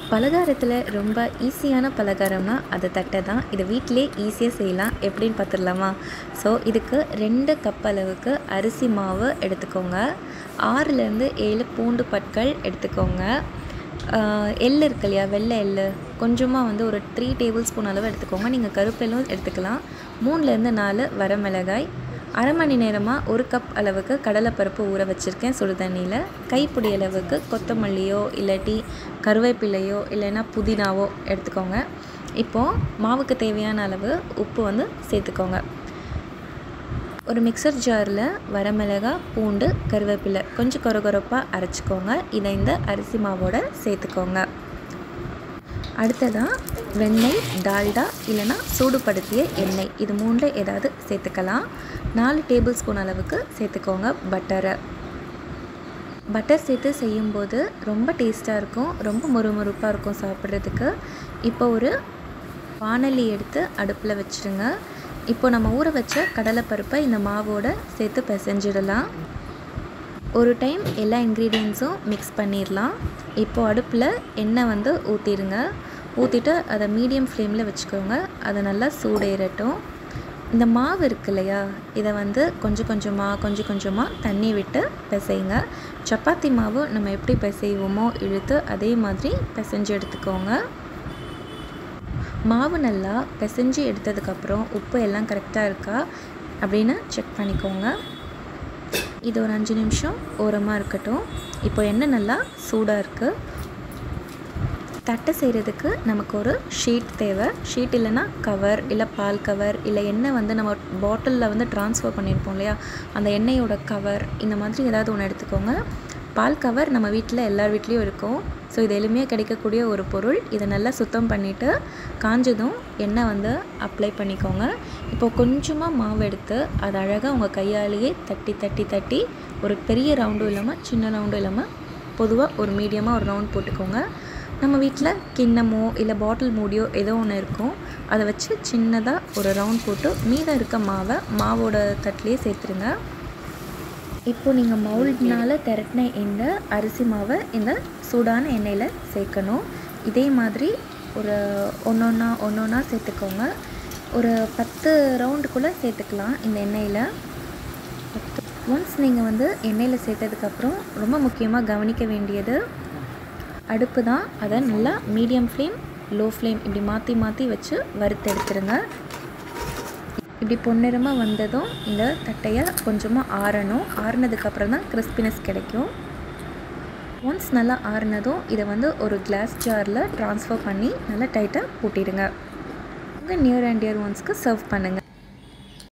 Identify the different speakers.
Speaker 1: பலகாரத்தில் ரொம்ப ஈஸியான பலகாரம்னா அது தட்டை தான் இதை வீட்டிலே ஈஸியாக செய்யலாம் எப்படின்னு பார்த்துடலாமா ஸோ இதுக்கு ரெண்டு கப் அளவுக்கு அரிசி மாவு எடுத்துக்கோங்க ஆறுலேருந்து ஏழு பூண்டு பற்கள் எடுத்துக்கோங்க ஆஹ் எள்ளு இருக்கு இல்லையா வெள்ளை எள்ளு கொஞ்சமாக வந்து ஒரு த்ரீ டேபிள் ஸ்பூன் அளவு எடுத்துக்கோங்க நீங்கள் கருப்பெல்லும் எடுத்துக்கலாம் மூணுலேருந்து நாலு வரமிளகாய் அரை மணி நேரமாக ஒரு கப் அளவுக்கு கடலைப்பருப்பு ஊற வச்சுருக்கேன் சுடு தண்ணியில் கைப்பிடி அளவுக்கு கொத்தமல்லியோ இல்லாட்டி கருவேப்பிலையோ இல்லைன்னா புதினாவோ எடுத்துக்கோங்க இப்போது மாவுக்கு தேவையான அளவு உப்பு வந்து சேர்த்துக்கோங்க ஒரு மிக்சர் ஜாரில் வரமிளகா பூண்டு கருவேப்பிலை கொஞ்சம் கொரகொரப்பாக அரைச்சிக்கோங்க இதை இந்த அரிசி மாவோட சேர்த்துக்கோங்க அடுத்ததாக வெண்ணெய் டால்டா இல்லைன்னா சூடுபடுத்திய எண்ணெய் இது மூணில் ஏதாவது சேர்த்துக்கலாம் நாலு டேபிள் ஸ்பூன் அளவுக்கு சேர்த்துக்கோங்க பட்டரை பட்டர் சேர்த்து செய்யும்போது ரொம்ப டேஸ்ட்டாக இருக்கும் ரொம்ப முறுமுறுப்பாக இருக்கும் சாப்பிட்றதுக்கு இப்போ ஒரு வானலி எடுத்து அடுப்பில் வச்சுருங்க இப்போ நம்ம ஊற வச்ச கடலைப்பருப்பை இந்த மாவோட சேர்த்து பிசைஞ்சிடலாம் ஒரு டைம் எல்லா இன்க்ரீடியன்ஸும் மிக்ஸ் பண்ணிடலாம் இப்போது அடுப்பில் எண்ணெய் வந்து ஊற்றிடுங்க ஊற்றிட்டு அதை மீடியம் ஃப்ளேமில் வச்சுக்கோங்க அதை நல்லா சூடேறட்டும் இந்த மாவு இருக்கு இல்லையா இதை வந்து கொஞ்சம் கொஞ்சமாக கொஞ்சம் கொஞ்சமாக தண்ணி விட்டு பிசைங்க சப்பாத்தி மாவு நம்ம எப்படி பிசைவோமோ இழுத்து அதே மாதிரி பிசைஞ்சு எடுத்துக்கோங்க மாவு நல்லா பிசைஞ்சு எடுத்ததுக்கப்புறம் உப்பு எல்லாம் கரெக்டாக இருக்கா அப்படின்னு செக் பண்ணிக்கோங்க இது ஒரு அஞ்சு நிமிஷம் ஓரமாக இருக்கட்டும் இப்போ எண்ணெய் நல்லா சூடாக இருக்குது தட்டை செய்கிறதுக்கு நமக்கு ஒரு ஷீட் தேவை ஷீட் இல்லைன்னா கவர் இல்லை பால் கவர் இல்லை எண்ணெய் வந்து நம்ம பாட்டிலில் வந்து ட்ரான்ஸ்ஃபர் பண்ணியிருப்போம் இல்லையா அந்த எண்ணெயோட கவர் இந்த மாதிரி ஏதாவது ஒன்று எடுத்துக்கோங்க பால் கவர் நம்ம வீட்டில் எல்லார் வீட்லேயும் இருக்கும் ஸோ இது எளிமையாக கிடைக்கக்கூடிய ஒரு பொருள் இதை நல்லா சுத்தம் பண்ணிவிட்டு காஞ்சதும் எண்ணெய் வந்து அப்ளை பண்ணிக்கோங்க இப்போ கொஞ்சமாக மாவு எடுத்து அதை அழகாக உங்கள் கையாலேயே தட்டி தட்டி தட்டி ஒரு பெரிய ரவுண்டும் இல்லாமல் சின்ன ரவுண்டும் இல்லாமல் பொதுவாக ஒரு மீடியமாக ஒரு ரவுண்ட் போட்டுக்கோங்க நம்ம வீட்டில் கிண்ணமோ இல்லை பாட்டில் மூடியோ ஏதோ ஒன்று இருக்கும் அதை வச்சு சின்னதாக ஒரு ரவுண்ட் போட்டு மீதம் இருக்க மாவை மாவோட தட்டிலே சேர்த்துருங்க இப்போ நீங்கள் மவுல்ட்னால் திரட்டின இந்த அரிசி மாவை இந்த சூடான எண்ணெயில் சேர்க்கணும் இதே மாதிரி ஒரு ஒன்று ஒன்றா ஒன்று ஒன்றா சேர்த்துக்கோங்க ஒரு பத்து ரவுண்டுக்குள்ளே சேர்த்துக்கலாம் இந்த எண்ணெயில் ஒன்ஸ் நீங்கள் வந்து எண்ணெயில் சேர்த்ததுக்கப்புறம் ரொம்ப முக்கியமாக கவனிக்க வேண்டியது அடுப்பு தான் அதை நல்லா மீடியம் ஃப்ளேம் லோ ஃப்ளேம் இப்படி மாற்றி மாற்றி வச்சு வறுத்து எடுத்துருங்க இப்படி பொன்னிறமாக வந்ததும் இந்த தட்டையை கொஞ்சமாக ஆறணும் ஆறுனதுக்கப்புறம் தான் கிறிஸ்பினஸ் கிடைக்கும் ஒன்ஸ் நல்லா ஆறுனதும் இதை வந்து ஒரு கிளாஸ் ஜாரில் ட்ரான்ஸ்ஃபர் பண்ணி நல்லா டைட்டாக பூட்டிடுங்க உங்கள் நியர் அண்ட் டியர் ஒன்ஸ்க்கு சர்வ் பண்ணுங்கள்